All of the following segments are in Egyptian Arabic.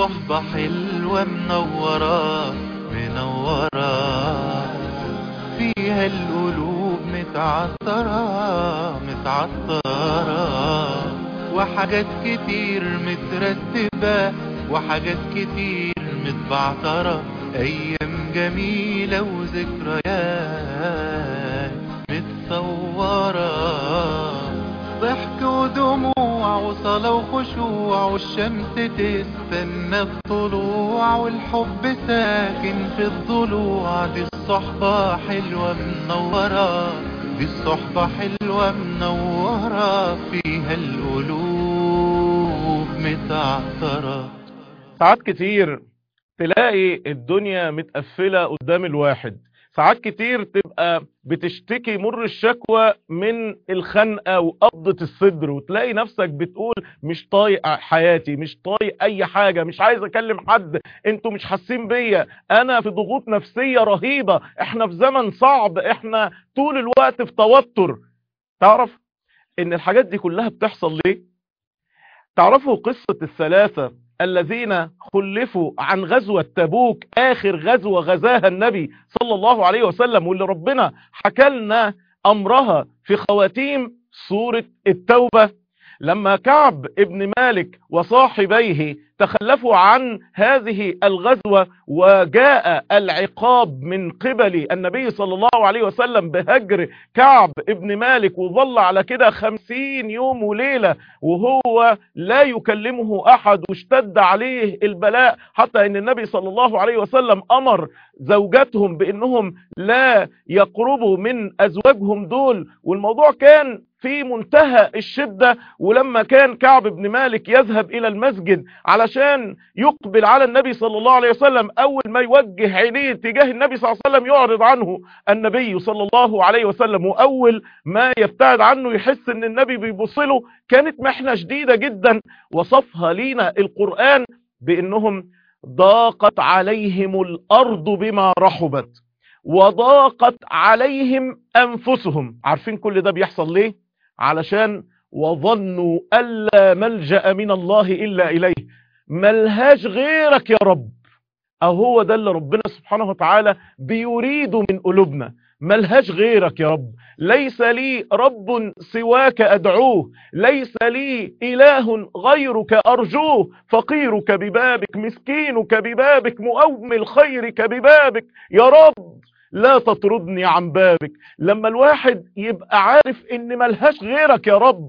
صحبة حلوة منورة منورة فيها القلوب متعطرة متعطرة وحاجات كتير مترتبة وحاجات كتير متبعترة أيام جميلة وذكريات متصورة ضحك ودموع وصلاة وخشوع والشمس تستنى الطلوع والحب ساكن في الضلوع دي الصحبة حلوة منورة دي الصحبة حلوة منورة فيها القلوب متعطرة ساعات كتير تلاقي الدنيا متقفلة قدام الواحد ساعات كتير تبقى بتشتكي مر الشكوى من الخنقة وقبضة الصدر وتلاقي نفسك بتقول مش طايق حياتي مش طايق اي حاجة مش عايز اكلم حد انتوا مش حاسين بيا انا في ضغوط نفسية رهيبة احنا في زمن صعب احنا طول الوقت في توتر تعرف ان الحاجات دي كلها بتحصل ليه تعرفوا قصة الثلاثة الذين خلفوا عن غزوة تبوك آخر غزوة غزاها النبي صلى الله عليه وسلم واللي ربنا حكى لنا أمرها في خواتيم سورة التوبة لما كعب ابن مالك وصاحبيه تخلفوا عن هذه الغزوة وجاء العقاب من قبل النبي صلى الله عليه وسلم بهجر كعب ابن مالك وظل على كده خمسين يوم وليلة وهو لا يكلمه أحد واشتد عليه البلاء حتى ان النبي صلى الله عليه وسلم أمر زوجاتهم بأنهم لا يقربوا من أزواجهم دول والموضوع كان في منتهى الشدة ولما كان كعب بن مالك يذهب إلى المسجد علشان يقبل على النبي صلى الله عليه وسلم أول ما يوجه عينيه تجاه النبي صلى الله عليه وسلم يعرض عنه النبي صلى الله عليه وسلم وأول ما يبتعد عنه يحس أن النبي بيبصله كانت محنة شديدة جدا وصفها لينا القرآن بأنهم ضاقت عليهم الأرض بما رحبت وضاقت عليهم أنفسهم عارفين كل ده بيحصل ليه علشان وظنوا ألا ملجأ من الله إلا إليه ملهاش غيرك يا رب أهو ده اللي ربنا سبحانه وتعالى بيريد من قلوبنا ملهاش غيرك يا رب ليس لي رب سواك أدعوه ليس لي إله غيرك أرجوه فقيرك ببابك مسكينك ببابك مؤمل خيرك ببابك يا رب لا تطردني عن بابك لما الواحد يبقى عارف ان ملهاش غيرك يا رب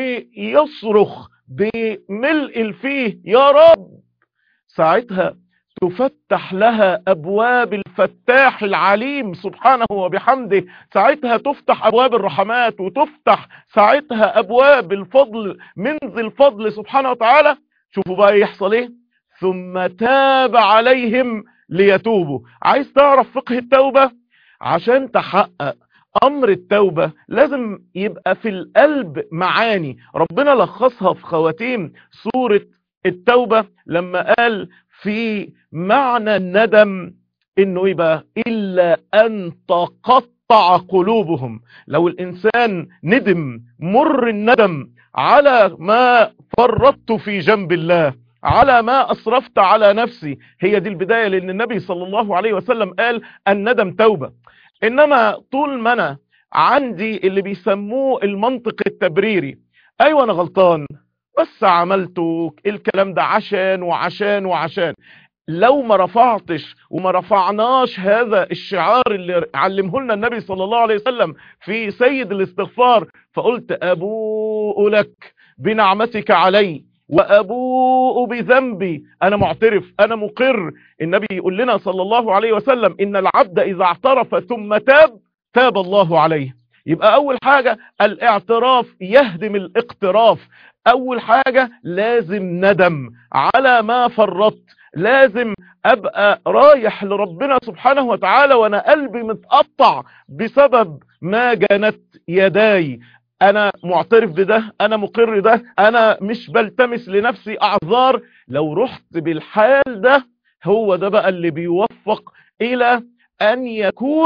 ويصرخ بملء الفيه يا رب ساعتها تفتح لها ابواب الفتاح العليم سبحانه وبحمده ساعتها تفتح ابواب الرحمات وتفتح ساعتها ابواب الفضل من ذي الفضل سبحانه وتعالى شوفوا بقى يحصل ايه ثم تاب عليهم ليتوبوا عايز تعرف فقه التوبة عشان تحقق امر التوبة لازم يبقى في القلب معاني ربنا لخصها في خواتيم سورة التوبة لما قال في معنى الندم انه يبقى الا ان تقطع قلوبهم لو الانسان ندم مر الندم على ما فرطت في جنب الله على ما أسرفت على نفسي هي دي البداية لأن النبي صلى الله عليه وسلم قال الندم توبة إنما طول ما أنا عندي اللي بيسموه المنطق التبريري أيوة أنا غلطان بس عملته الكلام ده عشان وعشان وعشان لو ما رفعتش وما رفعناش هذا الشعار اللي علمه لنا النبي صلى الله عليه وسلم في سيد الاستغفار فقلت أبوء لك بنعمتك علي وأبوء بذنبي أنا معترف أنا مقر النبي يقول لنا صلى الله عليه وسلم إن العبد إذا اعترف ثم تاب تاب الله عليه يبقى أول حاجة الاعتراف يهدم الاقتراف أول حاجة لازم ندم على ما فرطت لازم أبقى رايح لربنا سبحانه وتعالى وأنا قلبي متقطع بسبب ما جنت يداي انا معترف بده انا مقر ده انا مش بلتمس لنفسي اعذار لو رحت بالحال ده هو ده بقى اللي بيوفق الى ان يكون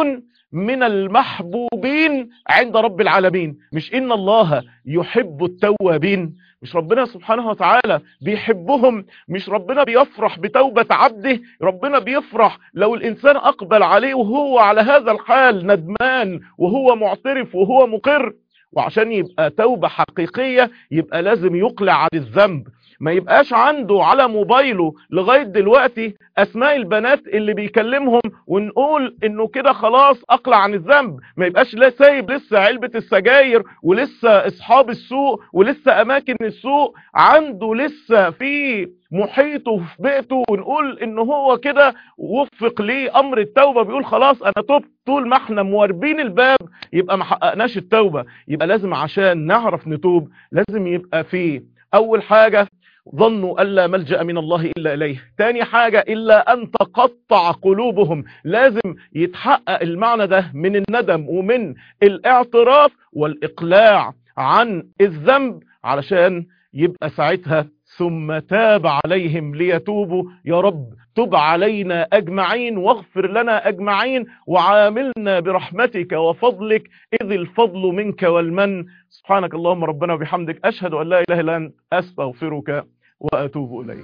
من المحبوبين عند رب العالمين مش إن الله يحب التوابين مش ربنا سبحانه وتعالى بيحبهم مش ربنا بيفرح بتوبة عبده ربنا بيفرح لو الإنسان أقبل عليه وهو على هذا الحال ندمان وهو معترف وهو مقر وعشان يبقى توبة حقيقية يبقى لازم يقلع عن الذنب ما يبقاش عنده على موبايله لغاية دلوقتي اسماء البنات اللي بيكلمهم ونقول انه كده خلاص اقلع عن الذنب ما يبقاش لا سايب لسه علبة السجاير ولسه اصحاب السوق ولسه اماكن السوق عنده لسه في محيطه في بيته ونقول ان هو كده وفق ليه امر التوبة بيقول خلاص انا تبت طول ما احنا مواربين الباب يبقى ما حققناش التوبة يبقى لازم عشان نعرف نتوب لازم يبقى فيه اول حاجة ظنوا ألا ملجأ من الله إلا إليه تاني حاجة إلا أن تقطع قلوبهم لازم يتحقق المعنى ده من الندم ومن الاعتراف والإقلاع عن الذنب علشان يبقى ساعتها ثم تاب عليهم ليتوبوا يا رب تب علينا أجمعين واغفر لنا أجمعين وعاملنا برحمتك وفضلك إذ الفضل منك والمن سبحانك اللهم ربنا وبحمدك أشهد أن لا إله إلا أنت أستغفرك وأتوب إليك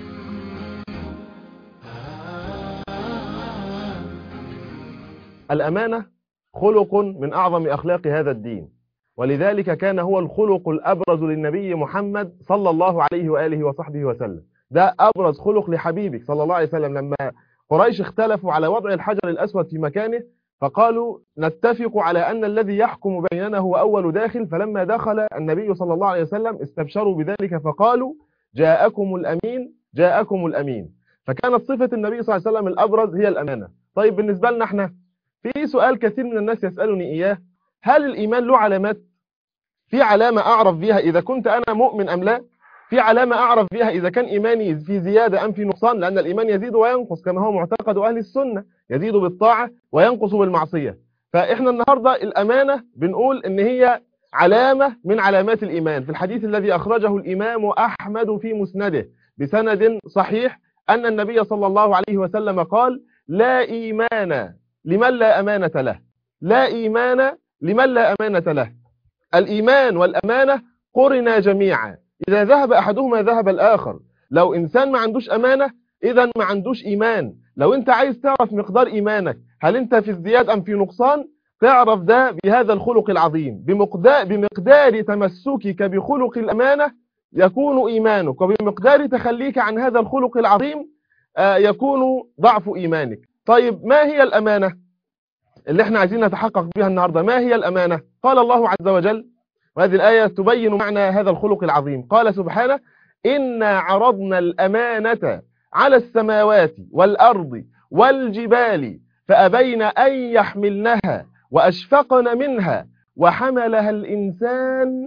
الأمانة خلق من أعظم أخلاق هذا الدين ولذلك كان هو الخلق الأبرز للنبي محمد صلى الله عليه وآله وصحبه وسلم ده أبرز خلق لحبيبك صلى الله عليه وسلم لما قريش اختلفوا على وضع الحجر الأسود في مكانه فقالوا نتفق على أن الذي يحكم بيننا هو أول داخل فلما دخل النبي صلى الله عليه وسلم استبشروا بذلك فقالوا جاءكم الأمين جاءكم الأمين فكانت صفة النبي صلى الله عليه وسلم الأبرز هي الأمانة طيب بالنسبة لنا احنا في سؤال كثير من الناس يسألني إياه هل الإيمان له علامات في علامة أعرف بها إذا كنت أنا مؤمن أم لا في علامة أعرف بها إذا كان إيماني في زيادة أم في نقصان لأن الإيمان يزيد وينقص كما هو معتقد أهل السنة يزيد بالطاعة وينقص بالمعصية فإحنا النهاردة الأمانة بنقول إن هي علامة من علامات الإيمان في الحديث الذي أخرجه الإمام أحمد في مسنده بسند صحيح أن النبي صلى الله عليه وسلم قال لا إيمان لمن لا أمانة له لا إيمان لمن لا أمانة له الإيمان والأمانة قرنا جميعا إذا ذهب أحدهما ذهب الآخر لو إنسان ما عندوش أمانة إذا ما عندوش إيمان لو أنت عايز تعرف مقدار إيمانك هل أنت في ازدياد أم في نقصان تعرف ده بهذا الخلق العظيم بمقدار, بمقدار تمسكك بخلق الأمانة يكون إيمانك وبمقدار تخليك عن هذا الخلق العظيم يكون ضعف إيمانك طيب ما هي الأمانة اللي احنا عايزين نتحقق بها النهاردة ما هي الأمانة قال الله عز وجل وهذه الآية تبين معنى هذا الخلق العظيم قال سبحانه إنا عرضنا الأمانة على السماوات والأرض والجبال فأبين أن يحملنها وأشفقن منها وحملها الإنسان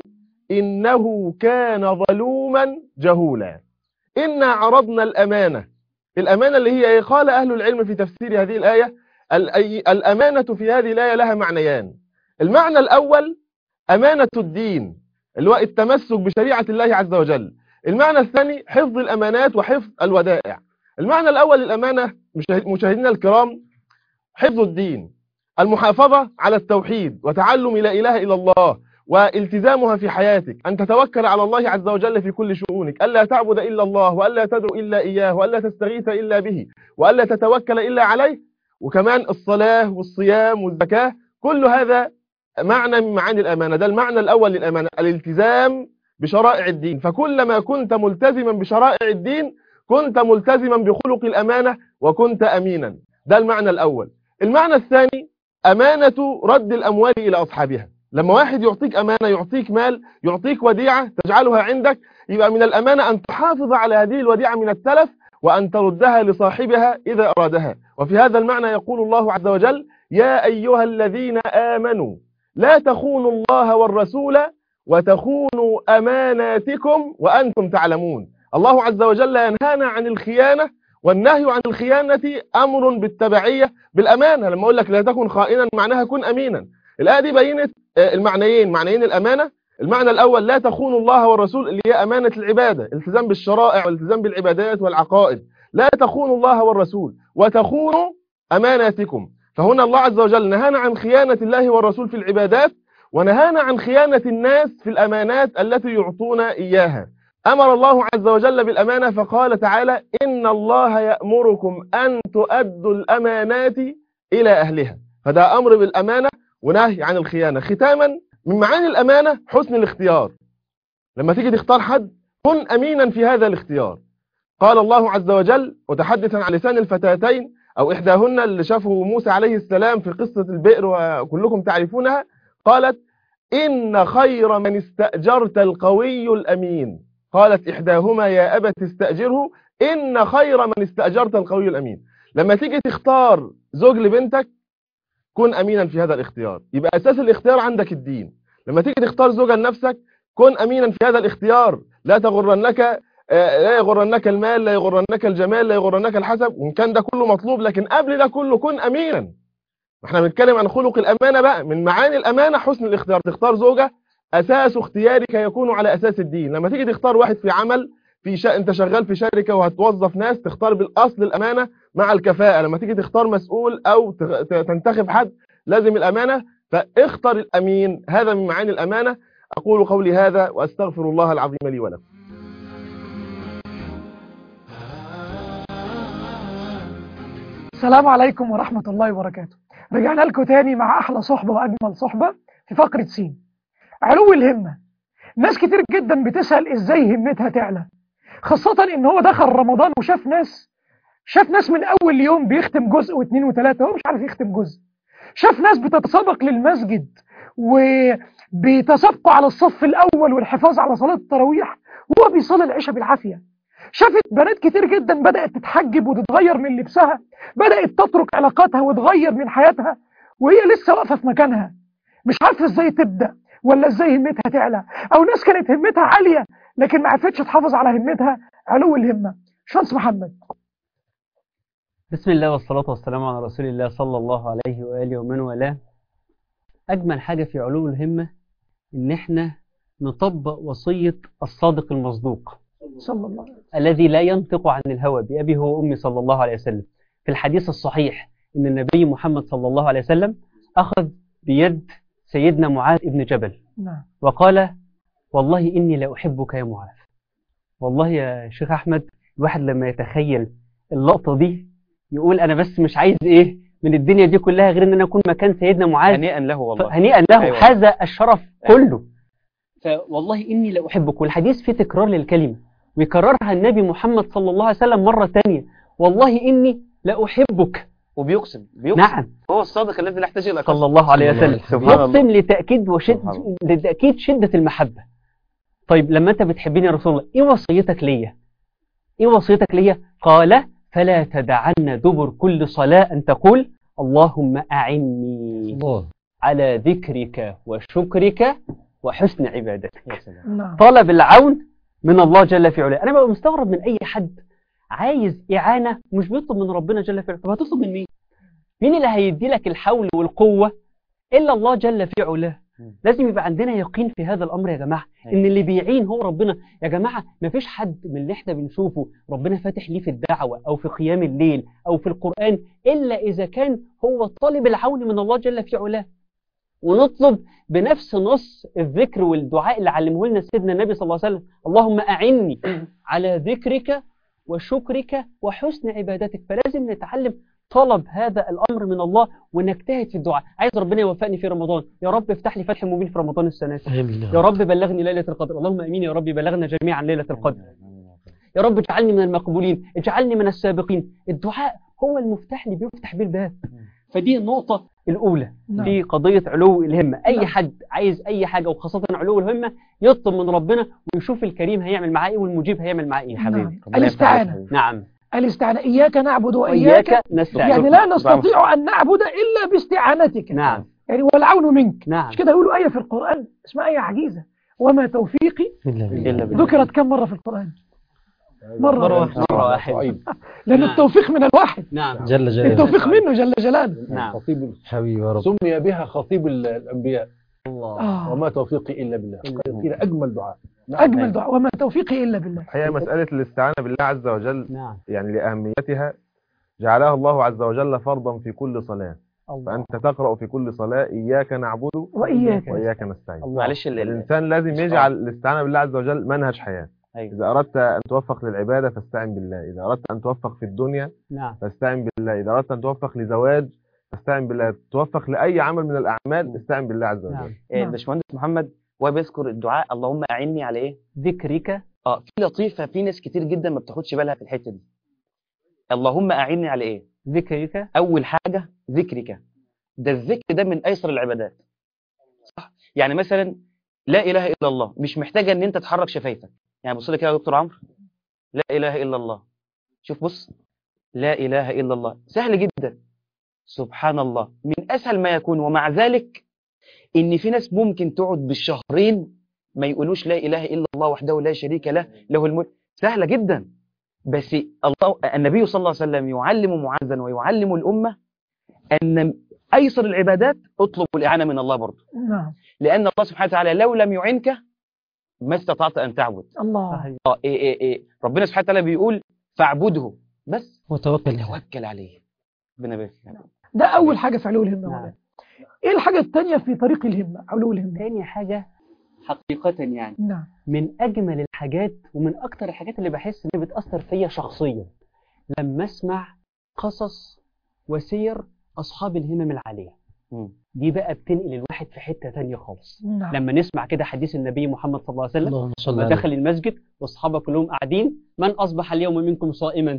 إنه كان ظلوما جهولا إنا عرضنا الأمانة الأمانة اللي هي قال أهل العلم في تفسير هذه الآية الأمانة في هذه الآية لها معنيان المعنى الأول أمانة الدين اللي هو التمسك بشريعة الله عز وجل المعنى الثاني حفظ الأمانات وحفظ الودائع المعنى الأول للأمانة مشاهدينا الكرام حفظ الدين المحافظة على التوحيد وتعلم لا إله إلا الله والتزامها في حياتك أن تتوكل على الله عز وجل في كل شؤونك ألا تعبد إلا الله وألا تدعو إلا إياه وألا تستغيث إلا به وألا تتوكل إلا عليه وكمان الصلاة والصيام والزكاة كل هذا معنى من معاني الأمانة ده المعنى الأول للأمانة الالتزام بشرائع الدين فكلما كنت ملتزما بشرائع الدين كنت ملتزما بخلق الأمانة وكنت أمينا ده المعنى الأول المعنى الثاني أمانة رد الأموال إلى أصحابها لما واحد يعطيك أمانة يعطيك مال يعطيك وديعة تجعلها عندك يبقى من الأمانة أن تحافظ على هذه الوديعة من التلف وأن تردها لصاحبها إذا أرادها وفي هذا المعنى يقول الله عز وجل يا أيها الذين آمنوا لا تخونوا الله والرسول وتخونوا أماناتكم وأنتم تعلمون الله عز وجل ينهانا عن الخيانة والنهي عن الخيانة أمر بالتبعية بالأمانة لما أقول لك لا تكن خائنا معناها كن أمينا الآية دي بينت المعنيين معنيين الأمانة المعنى الأول لا تخونوا الله والرسول اللي هي أمانة العبادة التزام بالشرائع والالتزام بالعبادات والعقائد لا تخونوا الله والرسول وتخونوا أماناتكم فهنا الله عز وجل نهانا عن خيانة الله والرسول في العبادات ونهانا عن خيانة الناس في الأمانات التي يعطون إياها أمر الله عز وجل بالأمانة فقال تعالى إن الله يأمركم أن تؤدوا الأمانات إلى أهلها فده أمر بالأمانة ونهي عن الخيانة ختاما من معاني الأمانة حسن الاختيار لما تيجي تختار حد كن أمينا في هذا الاختيار قال الله عز وجل متحدثا عن لسان الفتاتين أو إحداهن اللي شافه موسى عليه السلام في قصة البئر وكلكم تعرفونها قالت إن خير من استأجرت القوي الأمين قالت إحداهما يا أبت استأجره إن خير من استأجرت القوي الأمين لما تيجي تختار زوج لبنتك كن أمينا في هذا الاختيار يبقى أساس الاختيار عندك الدين لما تيجي تختار زوجة لنفسك كن أمينا في هذا الاختيار لا تغرنك آه، لا يغرنك المال لا يغرنك الجمال لا يغرنك الحسب وإن كان ده كله مطلوب لكن قبل ده كله كن أمينا احنا بنتكلم عن خلق الأمانة بقى من معاني الأمانة حسن الاختيار تختار زوجة أساس اختيارك يكون على أساس الدين لما تيجي تختار واحد في عمل في شا... انت شغال في شركة وهتوظف ناس تختار بالأصل الأمانة مع الكفاءة لما تيجي تختار مسؤول أو ت... ت- تنتخب حد لازم الأمانة فاختر الأمين هذا من معاني الأمانة أقول قولي هذا وأستغفر الله العظيم لي ولكم السلام عليكم ورحمة الله وبركاته رجعنا لكم تاني مع أحلى صحبة وأجمل صحبة في فقرة سين علو الهمة ناس كتير جدا بتسأل إزاي همتها تعلى خاصة إن هو دخل رمضان وشاف ناس شاف ناس من أول يوم بيختم جزء واثنين وثلاثة هو مش عارف يختم جزء شاف ناس بتتسابق للمسجد وبيتسابقوا على الصف الأول والحفاظ على صلاة التراويح وهو بيصلي العشاء بالعافية شافت بنات كتير جدا بدأت تتحجب وتتغير من لبسها بدأت تترك علاقاتها وتغير من حياتها وهي لسه واقفة في مكانها مش عارفة ازاي تبدأ ولا ازاي همتها تعلى او ناس كانت همتها عالية لكن ما عرفتش تحافظ على همتها علو الهمة شمس محمد بسم الله والصلاة والسلام على رسول الله صلى الله عليه وآله ومن والاه أجمل حاجة في علو الهمة إن إحنا نطبق وصية الصادق المصدوق صلى الله عليه وسلم الذي لا ينطق عن الهوى بأبي هو وأمي صلى الله عليه وسلم في الحديث الصحيح إن النبي محمد صلى الله عليه وسلم أخذ بيد سيدنا معاذ بن جبل نعم وقال والله إني لأحبك يا معاذ والله يا شيخ أحمد الواحد لما يتخيل اللقطة دي يقول أنا بس مش عايز إيه من الدنيا دي كلها غير إن أنا أكون مكان سيدنا معاذ هنيئا له والله هنيئا له أيوة. هذا الشرف كله فوالله إني لأحبك والحديث فيه تكرار للكلمة ويكررها النبي محمد صلى الله عليه وسلم مرة ثانية والله إني لأحبك وبيقسم بيقسم نعم هو الصادق الذي لا يحتاج الى قسم صلى الله عليه وسلم سبحان الله يقسم لتأكيد وشد سبحان الله. لتأكيد شدة المحبة طيب لما أنت بتحبني يا رسول الله إيه وصيتك ليا إيه وصيتك ليا قال فلا تدعن دبر كل صلاة أن تقول اللهم أعني الله على ذكرك وشكرك وحسن عبادتك يا سلام نعم طلب العون من الله جل في علاه انا ببقى مستغرب من اي حد عايز اعانه مش بيطلب من ربنا جل في علاه طب هتطلب من مين مين اللي هيدي لك الحول والقوه الا الله جل في علاه مم. لازم يبقى عندنا يقين في هذا الامر يا جماعه أيوة. ان اللي بيعين هو ربنا يا جماعه ما فيش حد من اللي احنا بنشوفه ربنا فاتح ليه في الدعوه او في قيام الليل او في القران الا اذا كان هو طالب العون من الله جل في علاه ونطلب بنفس نص الذكر والدعاء اللي علمه لنا سيدنا النبي صلى الله عليه وسلم اللهم أعني على ذكرك وشكرك وحسن عبادتك فلازم نتعلم طلب هذا الأمر من الله ونجتهد في الدعاء عايز ربنا يوفقني في رمضان يا رب افتح لي فتح مبين في رمضان السنة دي. يا رب بلغني ليلة القدر اللهم أمين يا رب بلغنا جميعا ليلة القدر يا رب اجعلني من المقبولين اجعلني من السابقين الدعاء هو المفتاح اللي بيفتح بيه الباب فدي النقطة الأولى نعم. في قضية علو الهمة أي نعم. حد عايز أي حاجة وخاصة علو الهمة يطلب من ربنا ويشوف الكريم هيعمل معاه إيه والمجيب هيعمل معاه إيه يا حبيبي نعم. ربنا الاستعانة. ينفعك. نعم الاستعانة إياك نعبد وإياك وإياك نستعين يعني لا نستطيع أن نعبد إلا باستعانتك نعم يعني والعون منك نعم مش كده يقولوا آية في القرآن اسمها آية عجيزة وما توفيقي إلا بالله ذكرت كم مرة في القرآن مرة, مرة واحدة واحدة مرة واحدة طيب لأن نعم. التوفيق من الواحد نعم جل جلاله التوفيق منه جل جلاله نعم خطيب حبيبي يا رب سمي بها خطيب ال- الأنبياء الله آه. وما توفيقي إلا بالله قيل أجمل دعاء نعم. أجمل دعاء وما توفيقي إلا بالله هي مسألة الاستعانة بالله عز وجل نعم يعني لأهميتها جعلها الله عز وجل فرضا في كل صلاة الله فأنت تقرأ في كل صلاة إياك نعبد وإياك وإياك نستعين معلش ال- ال- الإنسان لازم السؤال. يجعل الاستعانة بالله عز وجل منهج حياة أيوة. إذا أردت أن توفق للعبادة فاستعن بالله إذا أردت أن توفق في الدنيا نعم فاستعن بالله إذا أردت أن توفق لزواج فاستعن بالله توفق لأي عمل من الأعمال استعن بالله عز وجل نعم آه، نعم. باشمهندس محمد وهو بيذكر الدعاء اللهم أعني على إيه؟ ذكرك اه في لطيفة في ناس كتير جدا ما بتاخدش بالها في الحتة دي اللهم أعني على إيه؟ ذكرك أول حاجة ذكرك ده الذكر ده من أيسر العبادات صح؟ يعني مثلا لا إله إلا الله مش محتاجة إن أنت تحرك شفايفك يعني بص لي كده يا دكتور عمرو لا إله إلا الله شوف بص لا إله إلا الله سهل جدا سبحان الله من أسهل ما يكون ومع ذلك إن في ناس ممكن تقعد بالشهرين ما يقولوش لا إله إلا الله وحده لا شريك له له الملك سهلة جدا بس الله النبي صلى الله عليه وسلم يعلم معاذا ويعلم الأمة أن أيسر العبادات اطلب الإعانة من الله برضه نعم لأن الله سبحانه وتعالى لو لم يعنك ما استطعت أن تعبد الله صحيح آه إيه إيه إيه ربنا سبحانه وتعالى بيقول فاعبده بس وتوكل توكل عليه ربنا يبارك فيك. ده أول حاجة في علو الهمة نعم. مولانا. إيه الحاجة الثانية في طريق الهمة علو الهمة تاني حاجة حقيقة يعني نعم من أجمل الحاجات ومن أكتر الحاجات اللي بحس إنها بتأثر فيا شخصيا لما أسمع قصص وسير أصحاب الهمم العالية مم. دي بقى بتنقل الواحد في حتة تانية خالص نعم لما نسمع كده حديث النبي محمد صلى الله عليه وسلم اللهم صل لما عليه دخل المسجد والصحابة كلهم قاعدين من أصبح اليوم منكم صائما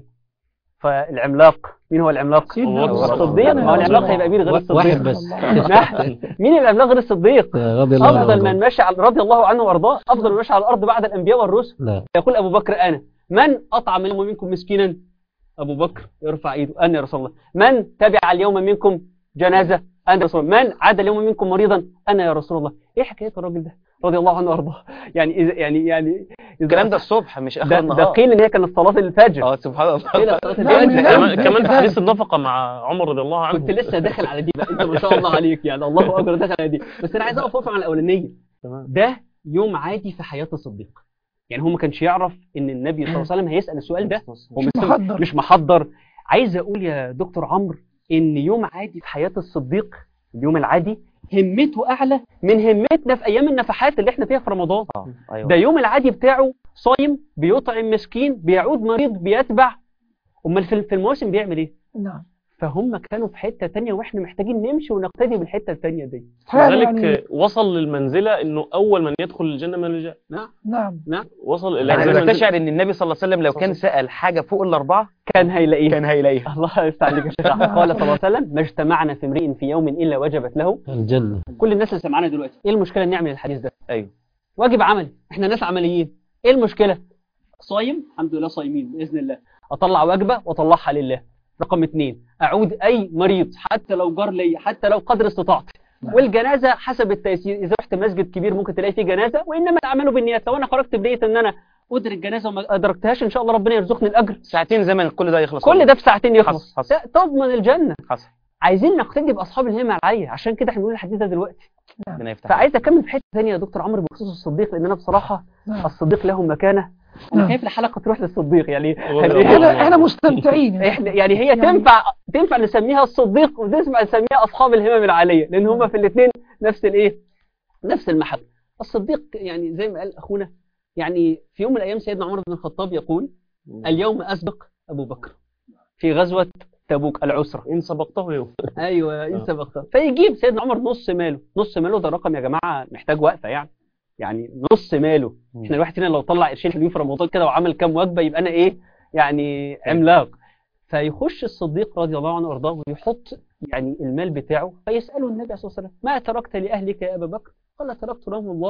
فالعملاق مين هو العملاق؟ سيدنا هو أبو بكر. الصديق ما هو العملاق هيبقى مين غير الصديق واحد بس نعم. مين العملاق غير الصديق؟ رضي الله أفضل عنه من مشى على رضي الله عنه وأرضاه أفضل من مشى على الأرض بعد الأنبياء والرسل لا يقول أبو بكر أنا من أطعم اليوم منكم مسكينا أبو بكر يرفع إيده أنا يا رسول الله من تبع اليوم منكم جنازة أنا يا رسول الله من عاد اليوم منكم مريضا أنا يا رسول الله إيه حكاية الراجل ده رضي الله عنه وأرضاه يعني إذا يعني يعني إذا- الكلام ده الصبح مش آخر ده, ده النهار قيل إن هي كانت صلاة الفجر اه سبحان الله قيل صلاة لا، الفجر لا، كمان لا، كمان لا، كمان لا. في حديث النفقة مع عمر رضي الله عنه كنت لسه داخل على دي بقى انت ما شاء الله عليك يعني الله اكبر داخل على دي بس انا عايز اقف وقفه على الاولانيه تمام. ده يوم عادي في حياه الصديق يعني هو ما كانش يعرف ان النبي صلى الله عليه وسلم هيسال السؤال ده هو مش مش محضر. مش محضر عايز اقول يا دكتور عمرو ان يوم عادي في حياه الصديق اليوم العادي همته اعلى من همتنا في ايام النفحات اللي احنا فيها في رمضان اه ايوه ده يوم العادي بتاعه صايم بيطعم مسكين بيعود مريض بيتبع امال في في المواسم بيعمل ايه نعم فهم كانوا في حتة تانية واحنا محتاجين نمشي ونقتدي بالحتة التانية دي فعلا لذلك يعني وصل للمنزلة انه اول من يدخل الجنة من الرجال نعم وصل الى يعني هذه المنزلة. بستشعر ان النبي صلى الله عليه وسلم لو كان سأل حاجة فوق الأربعة كان هيلاقيه كان هيلاقيها الله يفتح عليك يا شيخ قال صلى الله عليه وسلم ما اجتمعنا في امرئ في يوم الا وجبت له الجنة كل الناس اللي سمعنا دلوقتي ايه المشكله ان نعمل الحديث ده ايوه واجب عملي احنا ناس عمليين ايه المشكله صايم الحمد لله صايمين باذن الله اطلع وجبه واطلعها لله رقم اثنين اعود اي مريض حتى لو جار لي حتى لو قدر استطاعتي والجنازه حسب التيسير اذا رحت مسجد كبير ممكن تلاقي فيه جنازه وانما الاعمال بالنيات لو انا خرجت بنيه ان انا ادرك جنازه وما ادركتهاش ان شاء الله ربنا يرزقني الاجر ساعتين زمن كل ده يخلص كل ده في ساعتين يخلص حصل- حصل. تضمن الجنه حصل عايزين نقتدي باصحاب الهمه العاليه عشان كده احنا بنقول الحديث ده دلوقتي ربنا يفتح فعايز اكمل في حته ثانيه يا دكتور عمرو بخصوص الصديق لان انا بصراحه نعم الصديق له مكانه انا نعم. خايف الحلقه تروح للصديق يعني رضي الله احنا عنه. احنا مستمتعين احنا يعني هي يعني- تنفع تنفع نسميها الصديق وتنفع نسميها اصحاب الهمم العاليه لان هما في الاثنين نفس الايه نفس المحل الصديق يعني زي ما قال اخونا يعني في يوم من الايام سيدنا عمر بن الخطاب يقول اليوم اسبق ابو بكر في غزوه تبوك العسره ان سبقته يوم ايوه انت بختار فيجيب سيدنا عمر نص ماله نص ماله ده رقم يا جماعه محتاج وقفه يعني يعني نص ماله احنا الواحد فينا لو طلع قرشين حلوين في رمضان كده وعمل كام وجبه يبقى انا ايه يعني عملاق فيخش الصديق رضي الله عنه وارضاه ويحط يعني المال بتاعه فيساله النبي عليه الصلاه والسلام ما تركت لاهلك يا ابا بكر قال تركت لهم الله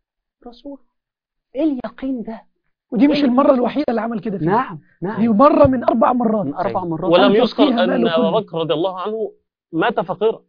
رسول ايه اليقين ده ودي مش المرة الوحيدة اللي عمل كده فيها نعم دي نعم مرة من أربع مرات من اربع مرات ولم أنفق يذكر فيها ان ماله ابا كله. بكر رضي الله عنه مات فقيرا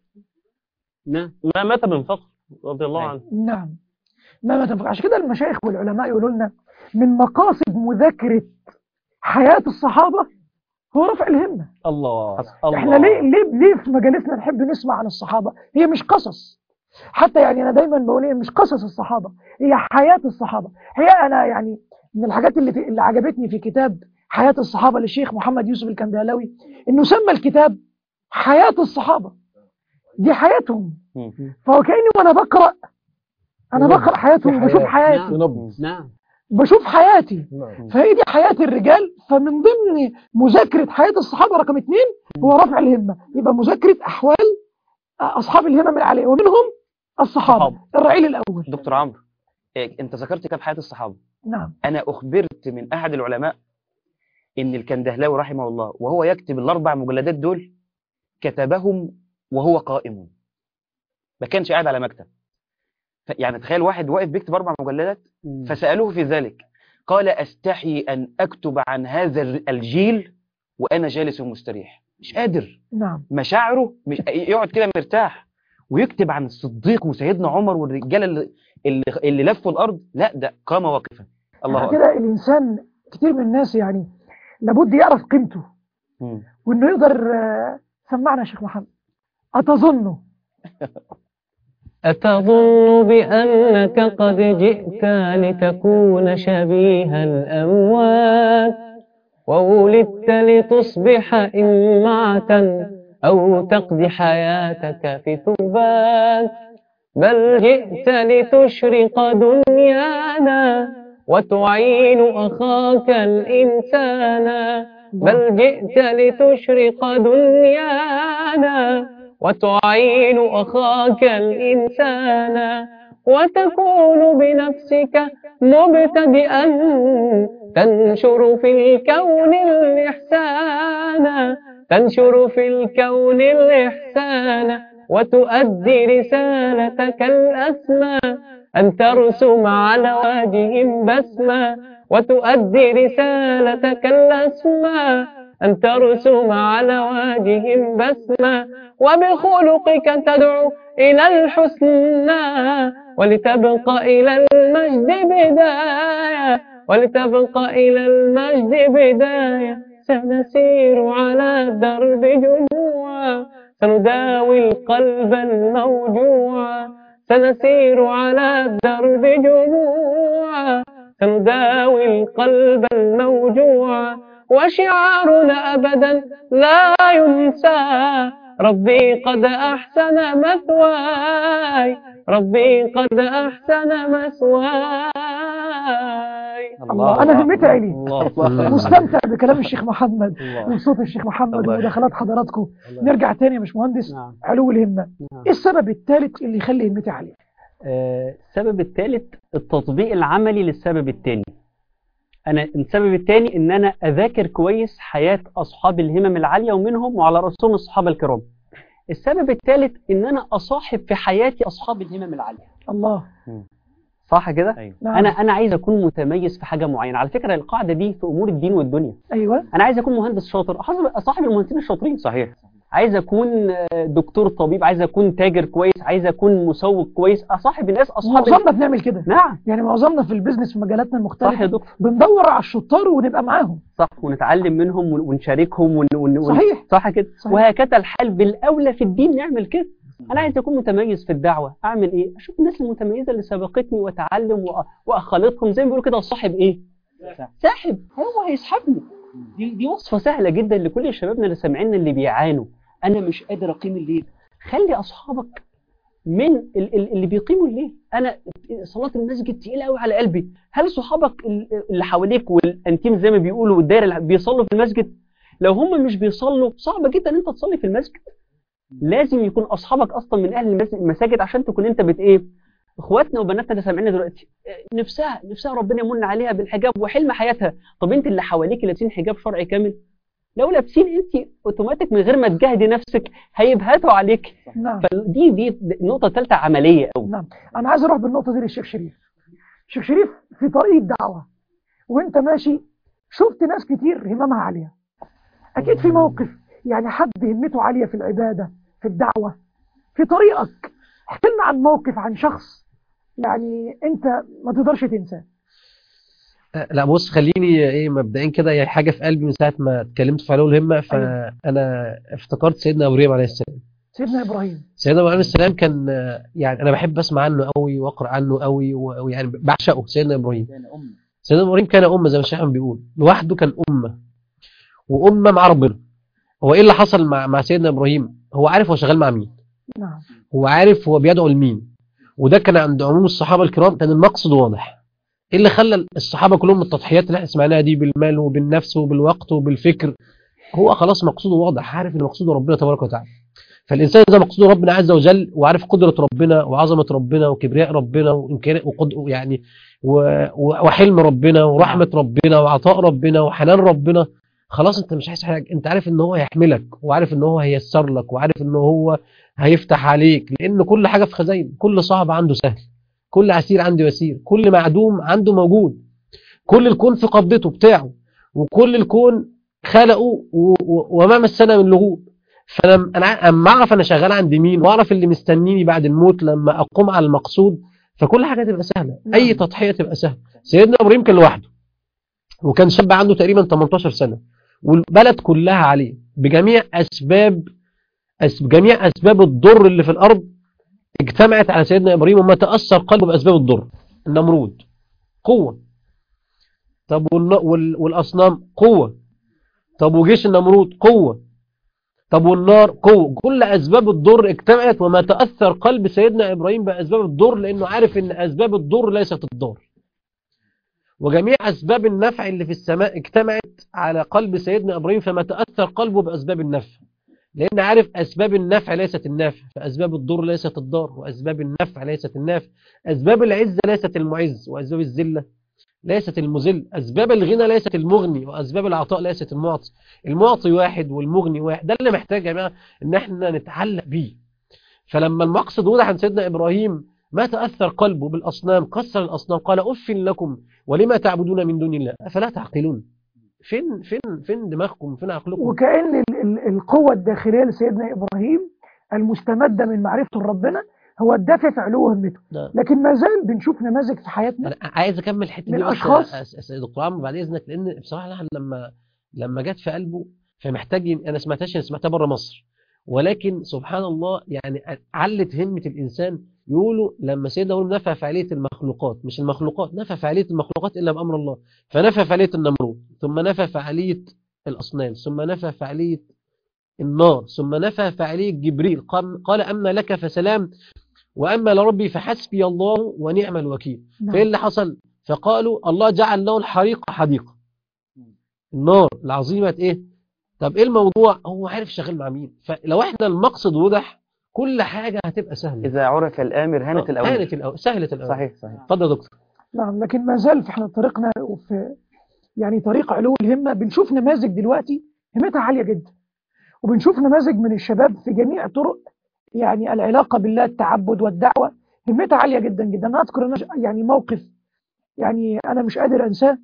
نعم ما مات من فقر رضي الله عنه نعم ما ما تنفق عشان كده المشايخ والعلماء يقولوا لنا من مقاصد مذاكرة حياة الصحابة هو رفع الهمة الله الله احنا ليه ليه ليه في مجالسنا نحب نسمع عن الصحابة هي مش قصص حتى يعني انا دايما بقول ايه مش قصص الصحابة هي حياة الصحابة هي انا يعني من الحاجات اللي في اللي عجبتني في كتاب حياة الصحابة للشيخ محمد يوسف الكندهلاوي انه سمى الكتاب حياة الصحابة دي حياتهم مم. فهو كأني وأنا بقرأ أنا ينبه. بقرأ حياتهم في وبشوف حياة. حياتي ينبه نعم بشوف حياتي نعم فهي دي حياة الرجال فمن ضمن مذاكرة حياة الصحابة رقم اثنين هو رفع الهمة يبقى مذاكرة أحوال أصحاب الهمم العالية ومنهم الصحابة الصحابة. الرعيل الأول دكتور عمرو إيه، انت ذكرت كده حياه الصحابه نعم انا اخبرت من احد العلماء ان الكندهلاوي رحمه الله وهو يكتب الاربع مجلدات دول كتبهم وهو قائم ما كانش قاعد على مكتب ف- يعني تخيل واحد واقف بيكتب اربع مجلدات فسالوه في ذلك قال استحي ان اكتب عن هذا الر- الجيل وانا جالس مستريح مش قادر نعم مشاعره مش يقعد كده مرتاح ويكتب عن الصديق وسيدنا عمر والرجاله اللي اللي, اللي لفوا الارض لا ده قام واقفا الله عشان اكبر كده الإنسان كتير من الناس يعني لابد يعرف قيمته مم. وإنه يقدر آه، سمعنا يا شيخ محمد أتظن أتظن بأنك قد جئت لتكون شبيه الأموات وولدت لتصبح إمعة أو تقضي حياتك في ثبات بل جئت لتشرق دنيانا وتعين أخاك الإنسان بل جئت لتشرق دنيانا وتعين أخاك الإنسان وتكون بنفسك مبتدئا تنشر في الكون الإحسان تنشر في الكون الإحسان وتؤدي رسالتك الأسمى أن ترسم على وجههم بسمة وتؤدي رسالتك الأسمى أن ترسم على وجههم بسمة وبخلقك تدعو إلى الحسنى ولتبقى إلى المجد بداية ولتبقى إلى المجد بداية سنسير على درب جموعا سنداوي القلب الموجوع سنسير على درب جموعا سنداوي القلب الموجوع وشعارنا أبدا لا ينسى ربي قد أحسن مثواي ربي قد أحسن مثواي الله أنا همتي عيني الله مستمتع بكلام الشيخ محمد وصوت الشيخ محمد الله ومداخلات حضراتكم نرجع تاني يا باشمهندس نعم علو الهمة نعم. ايه السبب الثالث اللي يخلي همتي عالية آه، السبب الثالث التطبيق العملي للسبب الثاني انا السبب الثاني ان انا اذاكر كويس حياة اصحاب الهمم العالية ومنهم وعلى رأسهم الصحابة الكرام السبب الثالث ان انا اصاحب في حياتي اصحاب الهمم العالية الله صح كده ايوه نعم. انا انا عايز اكون متميز في حاجة معينة على فكرة القاعدة دي في امور الدين والدنيا ايوه انا عايز اكون مهندس شاطر أحاسب- اصاحب المهندسين الشاطرين صحيح عايز اكون آه، دكتور طبيب عايز اكون تاجر كويس عايز اكون مسوق كويس اصاحب الناس اصحاب معظمنا بنعمل كده نعم يعني معظمنا في البيزنس في مجالاتنا صح يا المختلفة دكتور بندور على الشطار ونبقى معاهم صح ونتعلم منهم ون- ونشاركهم ون... ون... ون- صحيح. صح كده صحيح. وهكذا الحال بالاولى في الدين نعمل كده انا عايز اكون متميز في الدعوه اعمل ايه اشوف الناس المتميزه اللي سبقتني واتعلم وأ... واخالطهم زي ما بيقولوا كده صاحب ايه ساحب هو هيسحبني دي دي وصفه سهله جدا لكل شبابنا اللي سامعيننا اللي بيعانوا انا مش قادر اقيم الليل خلي اصحابك من ال- ال- اللي بيقيموا الليل انا صلاه المسجد تقيله قوي على قلبي هل صحابك ال- اللي حواليك والانتيم زي ما بيقولوا والدايره اللي بيصلوا في المسجد لو هم مش بيصلوا صعب جدا ان انت تصلي في المسجد لازم يكون اصحابك اصلا من اهل المس- المساجد عشان تكون انت بت ايه اخواتنا وبناتنا اللي سامعيننا دلوقتي آه، نفسها نفسها ربنا يمن عليها بالحجاب وحلم حياتها طب انت اللي حواليك لابسين حجاب شرعي كامل لو لابسين انت اوتوماتيك من غير ما تجاهدي نفسك هيبهتوا عليك نعم فدي دي النقطه ثالثه عمليه قوي نعم انا عايز اروح بالنقطة دي للشيخ شريف الشيخ شريف في طريق الدعوة وانت ماشي شفت ناس كتير هممها عالية اكيد في موقف يعني حد همته عالية في العبادة في الدعوة في طريقك احكي لنا عن موقف عن شخص يعني انت ما تقدرش تنساه لا بص خليني ايه مبدئيا كده هي حاجه في قلبي من ساعه ما اتكلمت في علو الهمه فانا افتكرت سيدنا ابراهيم عليه السلام سيدنا ابراهيم سيدنا ابراهيم عليه السلام كان آه، يعني انا بحب اسمع عنه قوي واقرا عنه قوي و- ويعني بعشقه سيدنا ابراهيم سيدنا ابراهيم كان امه زي ما الشيخ أحمد بيقول لوحده كان امه وامه مع ربنا هو ايه اللي حصل مع مع سيدنا ابراهيم هو عارف هو شغال مع مين نعم هو عارف هو بيدعو لمين وده كان عند عموم الصحابة الكرام كان المقصد واضح ايه اللي خلى الصحابة كلهم التضحيات اللي احنا سمعناها دي بالمال وبالنفس وبالوقت وبالفكر هو خلاص مقصوده واضح عارف ان مقصوده ربنا تبارك وتعالى فالإنسان إذا مقصوده ربنا عز وجل وعارف قدرة ربنا وعظمة ربنا وكبرياء ربنا وإمكانيات وقد يعني و- و- وحلم ربنا ورحمة ربنا وعطاء ربنا وحنان ربنا خلاص انت مش عايز حاجة انت عارف ان هو هيحملك وعارف ان هو هيسر لك وعارف ان هو هيفتح عليك لان كل حاجة في خزائن كل صعب عنده سهل كل عسير عنده يسير كل معدوم عنده موجود كل الكون في قبضته بتاعه وكل الكون خلقه و- و- وما مسنا من لغوب فلما انا اما اعرف انا شغال عند مين واعرف اللي مستنيني بعد الموت لما اقوم على المقصود فكل حاجه تبقى سهله اي تضحيه تبقى سهله سيدنا ابراهيم كان لوحده وكان شاب عنده تقريبا 18 سنه والبلد كلها عليه بجميع اسباب أس... جميع اسباب الضر اللي في الارض اجتمعت على سيدنا ابراهيم وما تاثر قلبه باسباب الضر النمرود قوه طب والن... وال... والاصنام قوه طب وجيش النمرود قوه طب والنار قوه كل اسباب الضر اجتمعت وما تاثر قلب سيدنا ابراهيم باسباب الضر لانه عارف ان اسباب الضر ليست الضر وجميع أسباب النفع اللي في السماء اجتمعت على قلب سيدنا إبراهيم فما تأثر قلبه بأسباب النفع لأن عارف أسباب النفع ليست النافع فأسباب الضر ليست الضار وأسباب النفع ليست النافع أسباب العزة ليست المعز وأسباب الذلة ليست المذل أسباب الغنى ليست المغني وأسباب العطاء ليست المعطي المعطي واحد والمغني واحد ده اللي محتاج يا جماعة إن احنا نتعلق بيه فلما المقصد وضح عن سيدنا إبراهيم ما تأثر قلبه بالأصنام كسر الأصنام قال أف لكم ولما تعبدون من دون الله أفلا تعقلون فين فين فين دماغكم فين عقلكم وكأن ال- ال- القوة الداخلية لسيدنا إبراهيم المستمدة من معرفته ربنا هو الدافع في علو همته ده. لكن ما زال بنشوف نماذج في حياتنا انا عايز اكمل الحته من دي بس أشخاص. يا أس- يا دكتور عمرو بعد اذنك لان بصراحه الواحد لما لما جت في قلبه فمحتاج ين- انا سمعتهاش انا سمعتها بره مصر ولكن سبحان الله يعني علت همه الانسان يقولوا لما سيدنا ابراهيم نفى فعاليه المخلوقات مش المخلوقات نفى فعاليه المخلوقات الا بامر الله فنفى فعاليه النمرود ثم نفى فعاليه الاصنام ثم نفى فعاليه النار ثم نفى فعاليه جبريل قام- قال اما لك فسلام واما لربي فحسبي الله ونعم الوكيل نعم. فايه اللي حصل فقالوا الله جعل له الحريق حديقه النار العظيمه ايه طب ايه الموضوع هو عارف شغال مع مين فلو احنا المقصد وضح كل حاجه هتبقى سهله إذا عرف الآمر هانت الأول هانت الأول سهلت الأول صحيح صحيح اتفضل يا دكتور نعم لكن ما زال في احنا طريقنا وفي يعني طريق علو الهمة بنشوف نماذج دلوقتي همتها عالية جدا وبنشوف نماذج من الشباب في جميع طرق يعني العلاقة بالله التعبد والدعوة همتها عالية جدا جدا أنا أذكر أنا يعني موقف يعني أنا مش قادر أنساه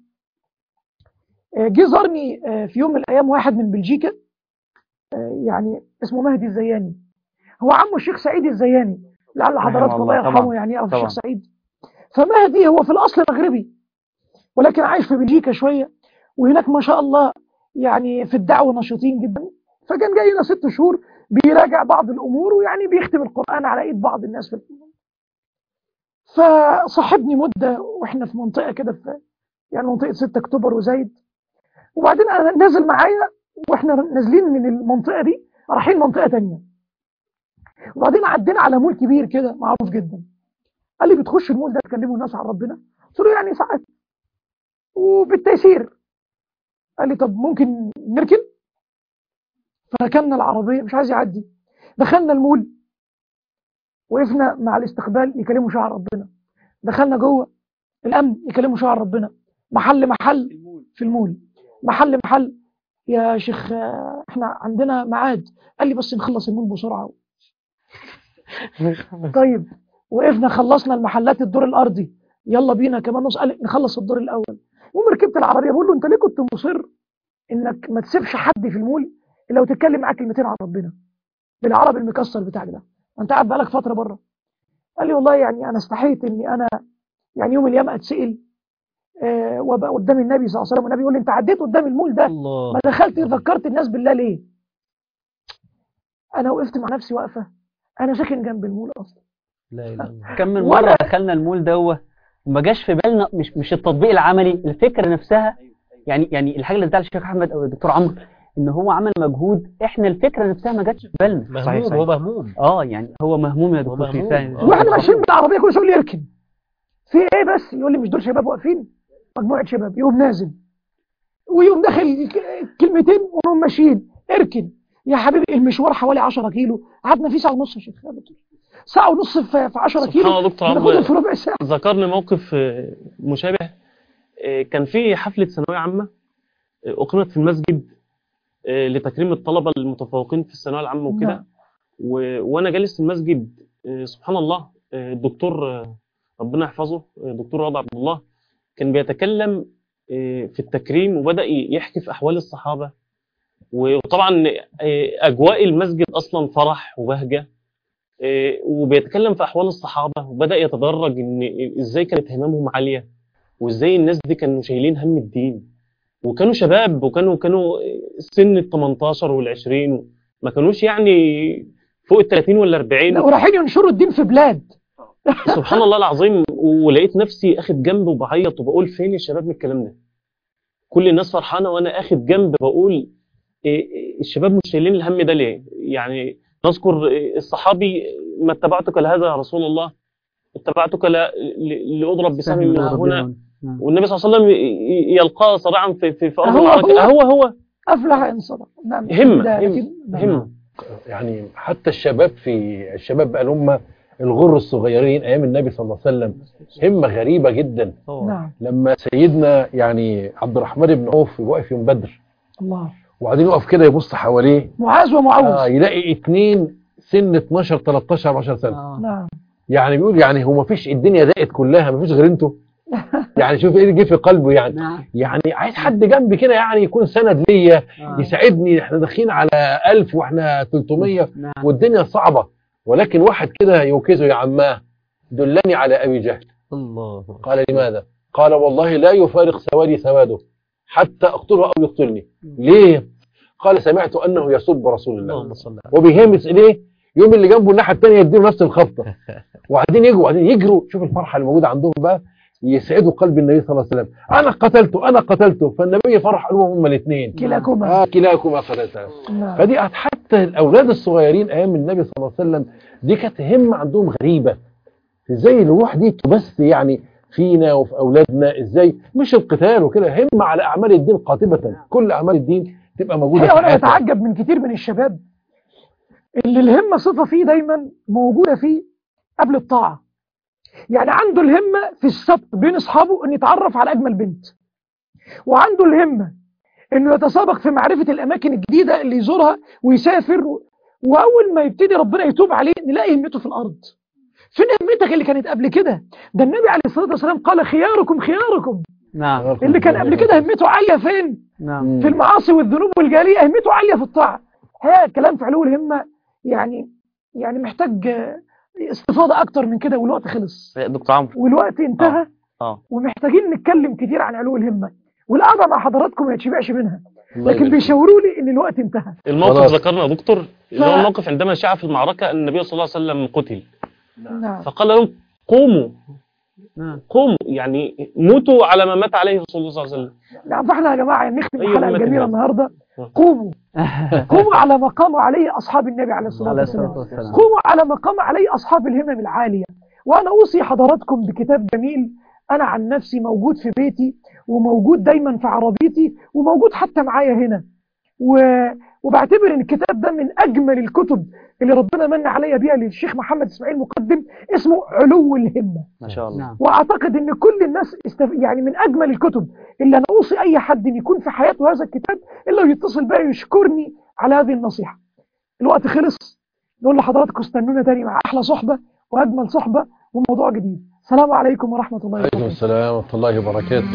آه، جه زارني آه، في يوم من الأيام واحد من بلجيكا آه، يعني اسمه مهدي الزياني هو عمه الشيخ سعيد الزياني لعل رحمه حضراتكم الله الله، يرحمه طبعاً، يعني أو طبعاً. الشيخ سعيد فمهدي هو في الأصل مغربي ولكن عايش في بلجيكا شوية وهناك ما شاء الله يعني في الدعوة نشيطين جدا فكان جاي لنا ست شهور بيراجع بعض الأمور ويعني بيختم القرآن على إيد بعض الناس في فصاحبني مدة وإحنا في منطقة كده في يعني منطقة 6 أكتوبر وزايد وبعدين أنا نازل معايا وإحنا نازلين من المنطقة دي رايحين منطقة تانية وبعدين عدينا على مول كبير كده معروف جدا قال لي بتخش المول ده تكلموا الناس عن ربنا قلت له يعني ساعات وبالتيسير قال لي طب ممكن نركن فركننا العربية مش عايز يعدي دخلنا المول وقفنا مع الاستقبال يكلموا شعر ربنا دخلنا جوه الأمن يكلموا شعر ربنا محل محل في المول محل محل يا شيخ آه، احنا عندنا ميعاد قال لي بس نخلص المول بسرعة طيب وقفنا خلصنا المحلات الدور الأرضي يلا بينا كمان نص قال لي نخلص الدور الأول المهم ركبت العربية بقول له أنت ليه كنت مصر إنك ما تسيبش حد في المول إلا وتتكلم معاه كلمتين عن ربنا بالعربي المكسر بتاعك ده أنت قاعد بقالك فترة بره قال لي والله يعني أنا استحيت إني أنا يعني يوم القيامة أتسأل آه وابقى قدام النبي صلى الله عليه وسلم والنبي يقول لي أنت عديت قدام المول ده الله ما دخلت ذكرت الناس بالله ليه أنا وقفت مع نفسي واقفة أنا ساكن جنب المول أصلا لا اله الا الله كم من ولا- مرة دخلنا المول دوه وما جاش في بالنا مش مش التطبيق العملي الفكرة نفسها يعني يعني الحاجة اللي بتاع الشيخ أحمد أو الدكتور عمرو ان هو عمل مجهود احنا الفكره نفسها ما جاتش في بالنا مهموم هو مهموم اه يعني هو مهموم يا دكتور مهموم. فعلا آه. واحنا ماشيين بالعربيه كل شويه يقول لي اركن في ايه بس يقول لي مش دول شباب واقفين مجموعه شباب يقوم نازل ويقوم داخل ك- كلمتين ونقوم ماشيين اركن يا حبيبي المشوار حوالي 10 كيلو قعدنا فيه ساعه ونص يا شيخ ساعه ونص في في 10 سبحان كيلو الله دكتور بناخدهم في عمرو ربع ساعه ذكرني موقف آه، مشابه آه، كان في حفلة ثانوية عامة آه، أقيمت في المسجد آه، لتكريم الطلبة المتفوقين في الثانوية العامة وكده نعم. و... وأنا جالس في المسجد آه، سبحان الله آه، الدكتور آه، ربنا يحفظه آه، دكتور رضا عبد الله كان بيتكلم آه، في التكريم وبدأ ي- يحكي في أحوال الصحابة وطبعا آه، أجواء المسجد أصلا فرح وبهجة آه، وبيتكلم في أحوال الصحابة وبدأ يتدرج إن إزاي كانت هممهم عالية وإزاي الناس دي كانوا شايلين هم الدين وكانوا شباب وكانوا كانوا سن ال 18 وال 20 ما كانوش يعني فوق ال 30 ولا 40 لا ورايحين ينشروا الدين في بلاد سبحان الله العظيم ولقيت نفسي اخد جنب وبعيط وبقول فين الشباب من الكلام ده كل الناس فرحانه وانا اخد جنب بقول إيه إيه الشباب مش شايلين الهم ده ليه يعني نذكر إيه الصحابي ما اتبعتك لهذا يا رسول الله اتبعتك ل- ل- لاضرب بسهم من هنا والنبي صلى الله عليه وسلم ي- ي- يلقاه صراعا في في, في ارض هو- المعركه هو- هو هو افلح ان صدق نعم همه ده همه لكن- نعم. همه يعني حتى الشباب في الشباب بقى هم الغر الصغيرين ايام النبي صلى الله عليه وسلم همه غريبه جدا نعم لما سيدنا يعني عبد الرحمن بن عوف واقف يوم بدر الله وبعدين يقف كده يبص حواليه معاذ ومعوذ آه يلاقي اتنين سن 12 13 14 سنه نعم يعني بيقول يعني هو ما فيش الدنيا ضاقت كلها ما فيش غير انتوا يعني شوف ايه اللي جه في قلبه يعني نعم يعني عايز حد جنبي كده يعني يكون سند ليا يساعدني احنا داخلين على 1000 واحنا 300 نعم والدنيا صعبة ولكن واحد كده يوكزه يا عماه دلني على أبي جهل الله قال لماذا قال والله لا يفارق سوادي سواده حتى أقتله أو يقتلني ليه قال سمعت أنه يسب رسول الله اللهم صل على وبيهمس إليه يوم اللي جنبه الناحية الثانية يديله نفس الخبطة وبعدين يجوا وبعدين يجروا شوف الفرحة اللي موجودة عندهم بقى يسعدوا قلب النبي صلى الله عليه وسلم أنا قتلته أنا قتلته فالنبي فرح قلوبهم هما الاثنين كلاكما آه كلاكما قتلتا نعم فدي كانت حتى الاولاد الصغيرين ايام النبي صلى الله عليه وسلم دي كانت همه عندهم غريبه ازاي الروح دي تبث يعني فينا وفي اولادنا ازاي مش القتال وكده همه على اعمال الدين قاطبه كل اعمال الدين تبقى موجوده الحقيقة في وانا حياتنا بتعجب من كتير من الشباب اللي الهمة صفة فيه دايما موجودة فيه قبل الطاعة يعني عنده الهمة في السبت بين اصحابه انه يتعرف على اجمل بنت وعنده الهمة انه يتسابق في معرفة الاماكن الجديدة اللي يزورها ويسافر و... واول ما يبتدي ربنا يتوب عليه نلاقي همته في الارض فين همتك اللي كانت قبل كده ده النبي عليه الصلاة والسلام قال خياركم خياركم نعم اللي كان قبل كده همته عالية فين نعم في المعاصي والذنوب والجالية همته عالية في الطاعة ها كلام في علو الهمة يعني يعني محتاج آه، استفاضة أكتر من كده والوقت خلص دكتور عمرو والوقت انتهى اه ومحتاجين نتكلم كتير عن علو الهمة والقعدة مع حضراتكم ما يتشبعش منها الله لكن يبارك بيشاوروا لي ان الوقت انتهى الموقف خلاص. ذكرنا يا دكتور اللي هو ف- الموقف عندما شاع في المعركه أن النبي صلى الله عليه وسلم قتل نعم فقال لهم قوموا نعم قوموا يعني موتوا على ما مات عليه رسول الله صلى الله عليه وسلم نعم فاحنا يا جماعة نختم أيوة الحلقة همة الجميلة النبي. النهاردة آه. قوموا قوموا على ما قام عليه أصحاب النبي عليه الصلاة عليه والسلام الصلاة والسلام قوموا على ما قام عليه أصحاب الهمم العالية وأنا أوصي حضراتكم بكتاب جميل أنا عن نفسي موجود في بيتي وموجود دايما في عربيتي وموجود حتى معايا هنا و... وبعتبر ان الكتاب ده من اجمل الكتب اللي ربنا من عليا بيها للشيخ محمد اسماعيل مقدم اسمه علو الهمه ما شاء الله نعم واعتقد ان كل الناس استف... يعني من اجمل الكتب اللي انا اوصي اي حد ان يكون في حياته هذا الكتاب الا ويتصل بقى يشكرني على هذه النصيحه الوقت خلص نقول لحضراتكم استنونا تاني مع احلى صحبه واجمل صحبه وموضوع جديد السلام عليكم ورحمه الله عليكم وبركاته السلام ورحمه الله وبركاته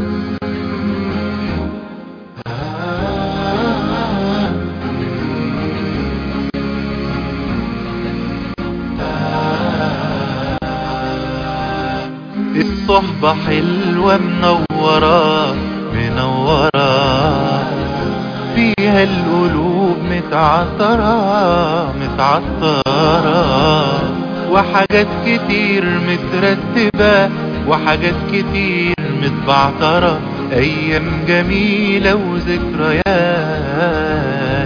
الصحبة حلوة منورة منورة فيها القلوب متعطرة متعطرة وحاجات كتير مترتبة وحاجات كتير متبعترة أيام جميلة وذكريات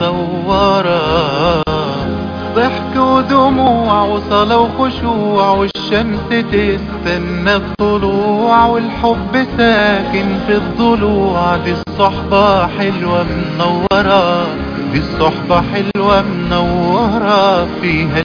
مصورة ضحك ودموع وصلاة وخشوع والشمس تستنى الطلوع والحب ساكن في الضلوع دي الصحبة حلوة منورة دي الصحبة حلوة منورة فيها